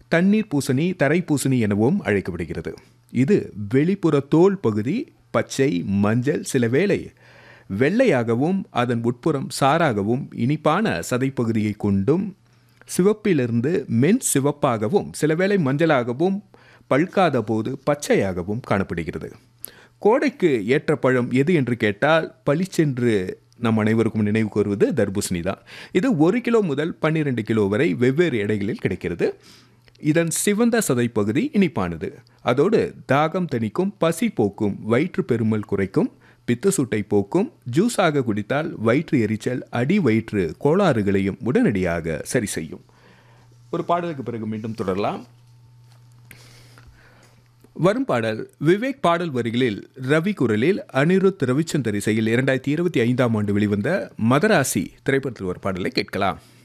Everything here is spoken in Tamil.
தண்ணீர் பூசணி தரை பூசணி எனவும் அழைக்கப்படுகிறது இது வெளிப்புற தோல் பகுதி பச்சை மஞ்சள் சில வேளை வெள்ளையாகவும் அதன் உட்புறம் சாராகவும் இனிப்பான சதைப்பகுதியை கொண்டும் சிவப்பிலிருந்து மென் சிவப்பாகவும் சில வேளை மஞ்சளாகவும் பழுக்காத போது பச்சையாகவும் காணப்படுகிறது கோடைக்கு ஏற்ற பழம் எது என்று கேட்டால் பளிச்சென்று நம் அனைவருக்கும் நினைவு கூறுவது தர்பூசணி தான் இது ஒரு கிலோ முதல் பன்னிரெண்டு கிலோ வரை வெவ்வேறு எடைகளில் கிடைக்கிறது இதன் சிவந்த சதைப்பகுதி இனிப்பானது அதோடு தாகம் தணிக்கும் பசி போக்கும் வயிற்று பெருமல் குறைக்கும் பித்த சுட்டை போக்கும் ஜூஸாக குடித்தால் வயிற்று எரிச்சல் அடி வயிற்று கோளாறுகளையும் உடனடியாக சரி செய்யும் ஒரு பாடலுக்கு பிறகு மீண்டும் தொடரலாம் வரும் பாடல் விவேக் பாடல் வரிகளில் ரவி குரலில் அனிருத் ரவிச்சந்தர் இசையில் இரண்டாயிரத்தி இருபத்தி ஐந்தாம் ஆண்டு வெளிவந்த மதராசி திரைப்படத்தில் ஒரு பாடலை கேட்கலாம்